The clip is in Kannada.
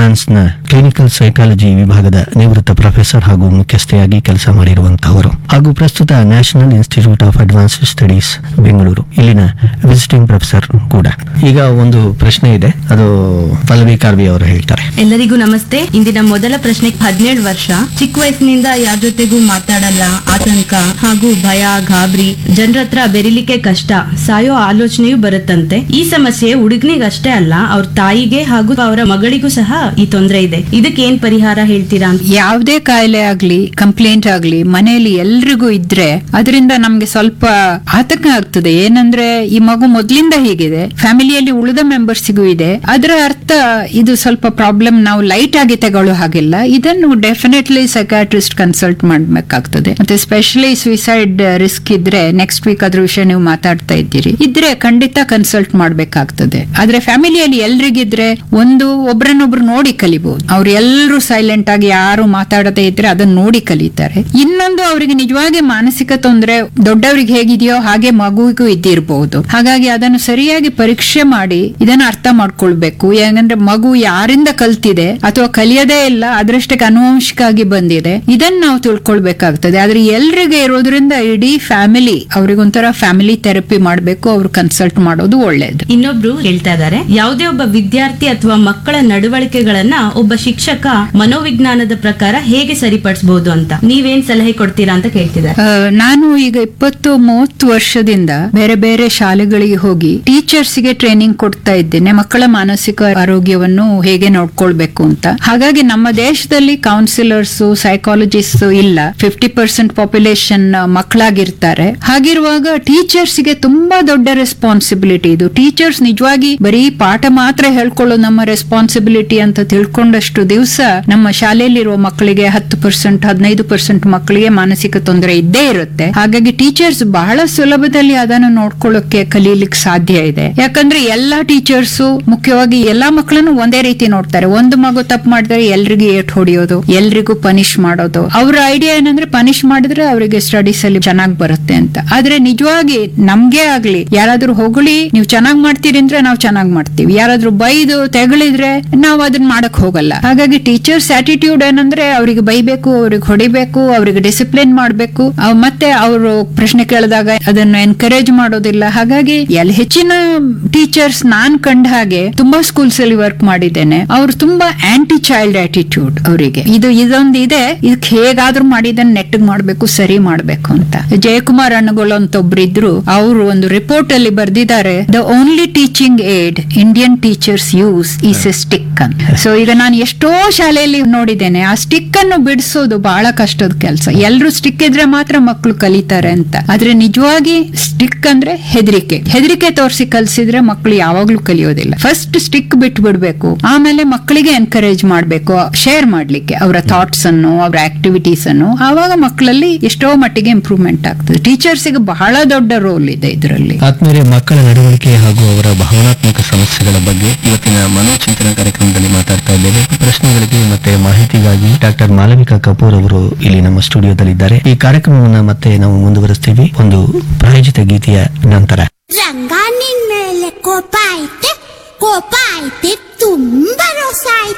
ಅಡ್ವಾನ್ಸ್ನ ಕ್ಲಿನಿಕಲ್ ಸೈಕಾಲಜಿ ವಿಭಾಗದ ನಿವೃತ್ತ ಪ್ರೊಫೆಸರ್ ಹಾಗೂ ಮುಖ್ಯಸ್ಥೆಯಾಗಿ ಕೆಲಸ ಮಾಡಿರುವಂತಹವರು ಹಾಗೂ ಪ್ರಸ್ತುತ national institute of advanced studies Bengaluru ಇಲ್ಲಿನ ವಿಸಿಟಿಂಗ್ ಪ್ರೊಫೆಸರ್ ಕೂಡ ಈಗ ಒಂದು ಪ್ರಶ್ನೆ ಇದೆ ಅದು ಪಲ್ಲವಿ ಕಾರ್ವಿ ಅವರು ಹೇಳ್ತಾರೆ ಎಲ್ಲರಿಗೂ ನಮಸ್ತೆ ಇಂದಿನ ಮೊದಲ ಪ್ರಶ್ನೆ ಹದಿನೇಳು ವರ್ಷ ಚಿಕ್ಕ ವಯಸ್ಸಿನಿಂದ ಯಾರ ಜೊತೆಗೂ ಮಾತಾಡಲ್ಲ ಆತಂಕ ಹಾಗೂ ಭಯ ಗಾಬರಿ ಜನರ ಹತ್ರ ಬೆರಿಲಿಕ್ಕೆ ಕಷ್ಟ ಸಾಯೋ ಆಲೋಚನೆಯೂ ಬರುತ್ತಂತೆ ಈ ಸಮಸ್ಯೆ ಹುಡುಗನಿಗಷ್ಟೇ ಅಲ್ಲ ಅವ್ರ ತಾಯಿಗೆ ಹಾಗೂ ಅವರ ಮಗಳಿಗೂ ಸಹ ಈ ತೊಂದರೆ ಇದೆ ಇದಕ್ಕೆ ಏನ್ ಪರಿಹಾರ ಹೇಳ್ತೀರಾ ಅಂತ ಯಾವುದೇ ಕಾಯಿಲೆ ಆಗ್ಲಿ ಕಂಪ್ಲೇಂಟ್ ಆಗ್ಲಿ ಮನೆಯಲ್ಲಿ ಎಲ್ರಿಗೂ ಇದ್ರೆ ಅದರಿಂದ ನಮ್ಗೆ ಸ್ವಲ್ಪ ಆತಂಕ ಆಗ್ತದೆ ಏನಂದ್ರೆ ಈ ಮಗು ಮೊದ್ಲಿಂದ ಹೀಗಿದೆ ಫ್ಯಾಮಿಲಿಯಲ್ಲಿ ಉಳಿದ ಮೆಂಬರ್ಸ್ಗೂ ಇದೆ ಅದರ ಅರ್ಥ ಇದು ಸ್ವಲ್ಪ ಪ್ರಾಬ್ಲಮ್ ನಾವು ಲೈಟ್ ಆಗಿ ತಗೊಳ್ಳೋ ಹಾಗಿಲ್ಲ ಇದನ್ನು ಡೆಫಿನೆಟ್ಲಿ ಸೈಕಾಟ್ರಿಸ್ಟ್ ಕನ್ಸಲ್ಟ್ ಮಾಡ್ಬೇಕಾಗ್ತದೆ ಮತ್ತೆ ಸ್ಪೆಷಲಿ ಸುಯಿಸೈಡ್ ರಿಸ್ಕ್ ಇದ್ರೆ ನೆಕ್ಸ್ಟ್ ವೀಕ್ ಅದ್ರ ವಿಷಯ ನೀವು ಮಾತಾಡ್ತಾ ಇದ್ದೀರಿ ಇದ್ರೆ ಖಂಡಿತ ಕನ್ಸಲ್ಟ್ ಮಾಡ್ಬೇಕಾಗ್ತದೆ ಆದ್ರೆ ಫ್ಯಾಮಿಲಿಯಲ್ಲಿ ಎಲ್ರಿಗಿದ್ರೆ ಒಂದು ಒಬ್ರನ್ನೊಬ್ರು ನೋಡಿ ಕಲಿಬಹುದು ಅವ್ರು ಎಲ್ಲರೂ ಸೈಲೆಂಟ್ ಆಗಿ ಯಾರು ಮಾತಾಡದೇ ಇದ್ರೆ ಅದನ್ನ ನೋಡಿ ಕಲಿತಾರೆ ಇನ್ನೊಂದು ಅವರಿಗೆ ನಿಜವಾಗಿ ಮಾನಸಿಕ ತೊಂದರೆ ದೊಡ್ಡವರಿಗೆ ಹೇಗಿದೆಯೋ ಹಾಗೆ ಮಗುವಿಗೂ ಇದ್ದಿರಬಹುದು ಹಾಗಾಗಿ ಅದನ್ನು ಸರಿಯಾಗಿ ಪರೀಕ್ಷೆ ಮಾಡಿ ಇದನ್ನ ಅರ್ಥ ಮಾಡ್ಕೊಳ್ಬೇಕು ಯಾಕಂದ್ರೆ ಮಗು ಯಾರಿಂದ ಕಲ್ತಿದೆ ಅಥವಾ ಕಲಿಯದೇ ಇಲ್ಲ ಅದರಷ್ಟಕ್ಕೆ ಅನುವಂಶಿಕಾಗಿ ಬಂದಿದೆ ಇದನ್ನ ನಾವು ತಿಳ್ಕೊಳ್ಬೇಕಾಗ್ತದೆ ಆದ್ರೆ ಎಲ್ರಿಗೆ ಇರೋದ್ರಿಂದ ಇಡೀ ಫ್ಯಾಮಿಲಿ ಅವ್ರಿಗೊಂಥರ ಫ್ಯಾಮಿಲಿ ಥೆರಪಿ ಮಾಡ್ಬೇಕು ಅವ್ರು ಕನ್ಸಲ್ಟ್ ಮಾಡೋದು ಒಳ್ಳೇದು ಇನ್ನೊಬ್ರು ಹೇಳ್ತಾ ಇದ್ದಾರೆ ಯಾವುದೇ ಒಬ್ಬ ವಿದ್ಯಾರ್ಥಿ ಅಥವಾ ಮಕ್ಕಳ ನಡವಳಿಕೆಗಳನ್ನ ಒಬ್ಬ ಶಿಕ್ಷಕ ಮನೋವಿಜ್ಞಾನದ ಪ್ರಕಾರ ಹೇಗೆ ಸರಿಪಡಿಸಬಹುದು ಅಂತ ನೀವೇನ್ ಸಲಹೆ ಕೊಡ್ತೀರಾ ಅಂತ ಕೇಳ್ತಿದ್ದಾರೆ ಆ, ನಾನು ಈಗ ಇಪ್ಪತ್ತು ಮೂವತ್ತು ವರ್ಷದಿಂದ ಬೇರೆ ಬೇರೆ ಶಾಲೆಗಳಿಗೆ ಹೋಗಿ ಟೀಚರ್ಸ್ ಗೆ ಟ್ರೈನಿಂಗ್ ಕೊಡ್ತಾ ಇದ್ದೇನೆ ಮಕ್ಕಳ ಮಾನಸಿಕ ಆರೋಗ್ಯವನ್ನು ಹೇಗೆ ನೋಡ್ಕೊಳ್ಬೇಕು ಅಂತ ಹಾಗಾಗಿ ನಮ್ಮ ದೇಶದಲ್ಲಿ ಕೌನ್ಸಿಲರ್ಸ್ ಸೈಕಾಲಜಿಸ್ಟ್ ಇಲ್ಲ ಫಿಫ್ಟಿ ಪರ್ಸೆಂಟ್ ಪಾಪ್ಯುಲೇಷನ್ ಮಕ್ಕಳಾಗಿರ್ತಾರೆ ಹಾಗಿರುವಾಗ ಟೀಚರ್ಸ್ ಗೆ ತುಂಬಾ ದೊಡ್ಡ ರೆಸ್ಪಾನ್ಸಿಬಿಲಿಟಿ ಇದು ಟೀಚರ್ಸ್ ನಿಜವಾಗಿ ಬರೀ ಪಾಠ ಮಾತ್ರ ಹೇಳ್ಕೊಳ್ಳೋ ನಮ್ಮ ರೆಸ್ಪಾನ್ಸಿಬಿಲಿಟಿ ಅಂತ ತಿಳ್ಕೊಂಡಷ್ಟು ದಿವಸ ನಮ್ಮ ಶಾಲೆಯಲ್ಲಿರುವ ಮಕ್ಕಳಿಗೆ ಹತ್ತು ಪರ್ಸೆಂಟ್ ಹದಿನೈದು ಪರ್ಸೆಂಟ್ ಮಕ್ಕಳಿಗೆ ಮಾನಸಿಕ ತೊಂದರೆ ಇದ್ದೇ ಇರುತ್ತೆ ಹಾಗಾಗಿ ಟೀಚರ್ಸ್ ಬಹಳ ಸುಲಭದಲ್ಲಿ ಅದನ್ನು ನೋಡ್ಕೊಳ್ಳೋಕೆ ಕಲೀಲಿಕ್ಕೆ ಸಾಧ್ಯ ಇದೆ ಯಾಕಂದ್ರೆ ಎಲ್ಲಾ ಟೀಚರ್ಸ್ ಮುಖ್ಯವಾಗಿ ಎಲ್ಲಾ ಮಕ್ಕಳನ್ನು ಒಂದೇ ರೀತಿ ನೋಡ್ತಾರೆ ಒಂದು ಮಗು ತಪ್ಪು ಮಾಡಿದ್ರೆ ಎಲ್ರಿಗೂ ಏಟ್ ಹೊಡಿಯೋದು ಎಲ್ರಿಗೂ ಪನಿಷ್ ಮಾಡೋದು ಅವ್ರ ಐಡಿಯಾ ಏನಂದ್ರೆ ಪನಿಷ್ ಮಾಡಿದ್ರೆ ಅವರಿಗೆ ಸ್ಟಡೀಸ್ ಅಲ್ಲಿ ಚೆನ್ನಾಗಿ ಬರುತ್ತೆ ಅಂತ ಆದ್ರೆ ನಿಜವಾಗಿ ನಮ್ಗೆ ಆಗ್ಲಿ ಯಾರಾದ್ರೂ ಹೊಗಳಿ ನೀವು ಚೆನ್ನಾಗ್ ಮಾಡ್ತೀರಿ ಅಂದ್ರೆ ನಾವು ಚೆನ್ನಾಗ್ ಮಾಡ್ತೀವಿ ಯಾರಾದ್ರೂ ಬೈದು ತೆಗಳಿದ್ರೆ ನಾವು ಅದನ್ನ ಮಾಡಕ್ ಹೋಗಲ್ಲ ಹಾಗಾಗಿ ಟೀಚರ್ಸ್ ಆಟಿಟ್ಯೂಡ್ ಏನಂದ್ರೆ ಅವ್ರಿಗೆ ಬೈಬೇಕು ಅವ್ರಿಗೆ ಹೊಡಿಬೇಕು ಅವ್ರಿಗೆ ಡಿಸಿಪ್ಲಿನ್ ಮಾಡ್ಬೇಕು ಅವ್ ಮತ್ತೆ ಅವರು ಪ್ರಶ್ನೆ ಕೇಳಿದಾಗ ಅದನ್ನು ಎನ್ಕರೇಜ್ ಮಾಡೋದಿಲ್ಲ ಹಾಗಾಗಿ ಎಲ್ ಹೆಚ್ಚಿನ ಟೀಚರ್ಸ್ ನಾನ್ ಕಂಡ ಹಾಗೆ ತುಂಬಾ ಸ್ಕೂಲ್ಸ್ ಅಲ್ಲಿ ವರ್ಕ್ ಮಾಡಿದ್ದೇನೆ ಅವ್ರು ತುಂಬಾ ಆಂಟಿ ಚೈಲ್ಡ್ ಆಟಿಟ್ಯೂಡ್ ಅವರಿಗೆ ಇದು ಇದೊಂದು ಇದೆ ಇದಕ್ಕೆ ಹೇಗಾದ್ರೂ ಮಾಡಿ ಇದನ್ನ ನೆಟ್ಟಗ್ ಮಾಡ್ಬೇಕು ಸರಿ ಮಾಡ್ಬೇಕು ಅಂತ ಜಯಕುಮಾರ್ ಅಣ್ಣಗಳು ಅಂತ ಒಬ್ರು ಇದ್ರು ಅವರು ಒಂದು ರಿಪೋರ್ಟ್ ಅಲ್ಲಿ ಬರ್ದಿದ್ದಾರೆ the only teaching aid Indian teachers use is a stick ಅಂತ ಸೊ ಈಗ ನಾನು ಎಷ್ಟೋ ಶಾಲೆಯಲ್ಲಿ ನೋಡಿದ್ದೇನೆ ಆ ಸ್ಟಿಕ್ ಅನ್ನು ಬಿಡಿಸೋದು ಬಹಳ ಕಷ್ಟದ ಕೆಲಸ ಎಲ್ರು ಸ್ಟಿಕ್ ಇದ್ರೆ ಮಾತ್ರ ಮಕ್ಕಳು ಕಲಿತಾರೆ ಅಂತ ಆದ್ರೆ ನಿಜವಾಗಿ ಸ್ಟಿಕ್ ಅಂದ್ರೆ ಹೆದರಿಕೆ ಹೆದರಿಕೆ ತೋರಿಸಿ ಕಲ್ಸಿದ್ರೆ ಮಕ್ಕಳು ಯಾವಾಗ್ಲೂ ಕಲಿಯೋದಿಲ್ಲ ಫಸ್ಟ್ ಸ್ಟಿಕ್ ಬಿಟ್ಟು ಬಿಡ್ಬೇಕು ಆಮೇಲೆ ಮಕ್ಕಳಿಗೆ ಎನ್ಕರೇಜ್ ಮಾಡ್ಬೇಕು ಶೇರ್ ಮಾಡ್ಲಿಕ್ಕೆ ಅವರ ಥಾಟ್ಸ್ ಅನ್ನು ಅವರ ಆಕ್ಟಿವಿಟೀಸ್ ಅನ್ನು ಆವಾಗ ಮಕ್ಕಳಲ್ಲಿ ಎಷ್ಟೋ ಮಟ್ಟಿಗೆ ಇಂಪ್ರೂವ್ಮೆಂಟ್ ಆಗ್ತದೆ ಟೀಚರ್ಸ್ ಗೆ ಬಹಳ ದೊಡ್ಡ ರೋಲ್ ಇದೆ ಇದರಲ್ಲಿ ಆತ್ಮೀಯರೇ ಮಕ್ಕಳ ನಡವಳಿಕೆ ಹಾಗೂ ಅವರ ಭಾವನಾತ್ಮಕ ಸಮಸ್ಯೆಗಳ ಬಗ್ಗೆ ಇವತ್ತಿನ ಮನೋಚಿಂತನ ಕಾರ್ಯಕ್ರಮದಲ್ಲಿ ಮಾತಾಡ್ತಾ ಇದ್ದೇವೆ ಪ್ರಶ್ನೆಗಳಿಗೆ ಮತ್ತೆ ಮಾಹಿತಿಗಾಗಿ ಡಾಕ್ಟರ್ ಮಾಲವಿಕಾ ಕಪೂರ್ ಅವರು ಇಲ್ಲಿ ನಮ್ಮ ಸ್ಟುಡಿಯೋದಲ್ಲಿದ್ದಾರೆ ಈ ಕಾರ್ಯಕ್ರಮವನ್ನ ಮತ್ತೆ ನಾವು ಮುಂದುವರಿಸ್ತೀವಿ ಒಂದು ಪ್ರಾಯೋಜಿತ ಗೀತೆಯ ನಂತರ ರಂಗ ನಿನ್ ಮೇಲೆ ಕೋಪ ಐತೆ ಕೋಪ ಐತೆ ತುಂಬ ರೋಸ ಐತೆ